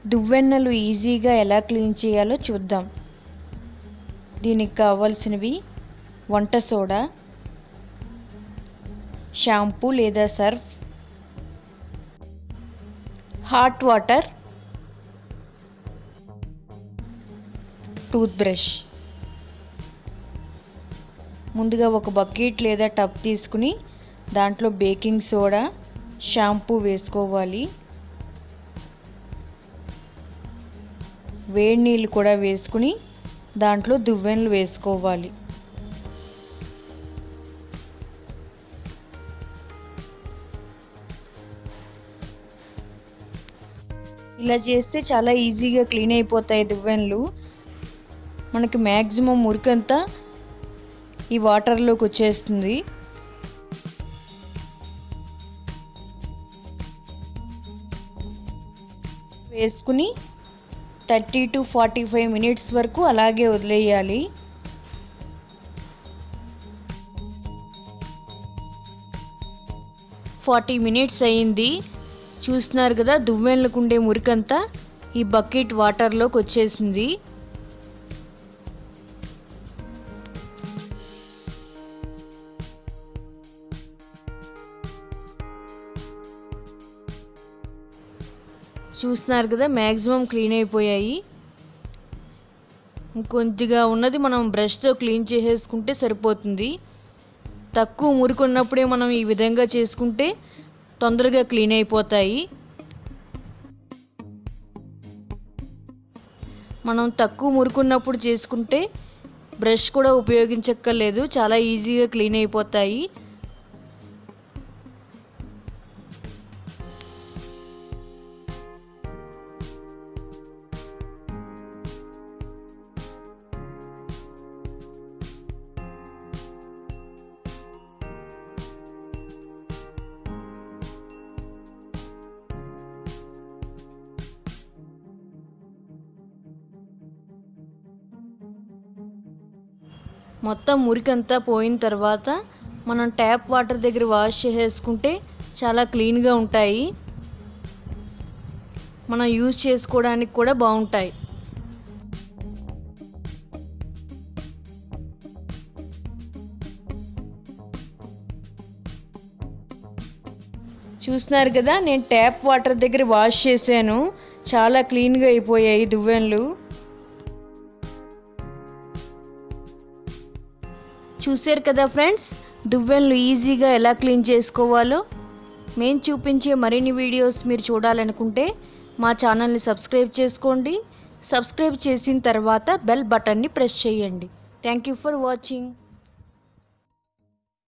దువ్వెన్నలు ఈజీగా ఎలా క్లీన్ చేయాలో చూద్దాం దీనికి కావాల్సినవి వంట సోడా షాంపూ లేదా surf hot water tooth brush ముందుగా ఒక బకెట్ లేదా టబ్ తీసుకుని దాంట్లో బేకింగ్ సోడా షాంపూ వేసుకోవాలి వేడి నీళ్ళు కూడా వేసుకుని దాంట్లో దువ్వెనలు వేసుకోవాలి ఇలా చేస్తే చాలా ఈజీగా క్లీన్ అయిపోతాయి దువ్వెనలు మనకి మ్యాక్సిమం మురికంతా ఈ వాటర్లోకి వచ్చేస్తుంది వేసుకుని thirty to forty five minutes వరకు అలాగే వదిలేయాలి ఫార్టీ మినిట్స్ అయింది చూస్తున్నారు కదా దువ్వెనలకు ఉండే మురికంతా ఈ బకెట్ వాటర్లోకి వచ్చేసింది చూస్తున్నారు కదా మ్యాక్సిమం క్లీన్ అయిపోయాయి కొద్దిగా ఉన్నది మనం బ్రష్తో క్లీన్ చేసేసుకుంటే సరిపోతుంది తక్కువ మురుకున్నప్పుడే మనం ఈ విధంగా చేసుకుంటే తొందరగా క్లీన్ అయిపోతాయి మనం తక్కువ మురుకున్నప్పుడు చేసుకుంటే బ్రష్ కూడా ఉపయోగించక్కర్లేదు చాలా ఈజీగా క్లీన్ అయిపోతాయి మొత్తం మురికంతా పోయిన తర్వాత మనం ట్యాప్ వాటర్ దగ్గర వాష్ చేసేసుకుంటే చాలా క్లీన్గా ఉంటాయి మనం యూజ్ చేసుకోవడానికి కూడా బాగుంటాయి చూస్తున్నారు కదా నేను ట్యాప్ వాటర్ దగ్గర వాష్ చేశాను చాలా క్లీన్గా అయిపోయాయి దువ్వెనలు చూసారు కదా ఫ్రెండ్స్ దువ్వెనలు ఈజీగా ఎలా క్లీన్ చేసుకోవాలో మేము చూపించే మరిన్ని వీడియోస్ మీరు చూడాలనుకుంటే మా ఛానల్ని సబ్స్క్రైబ్ చేసుకోండి సబ్స్క్రైబ్ చేసిన తర్వాత బెల్ బటన్ని ప్రెస్ చేయండి థ్యాంక్ యూ ఫర్ వాచింగ్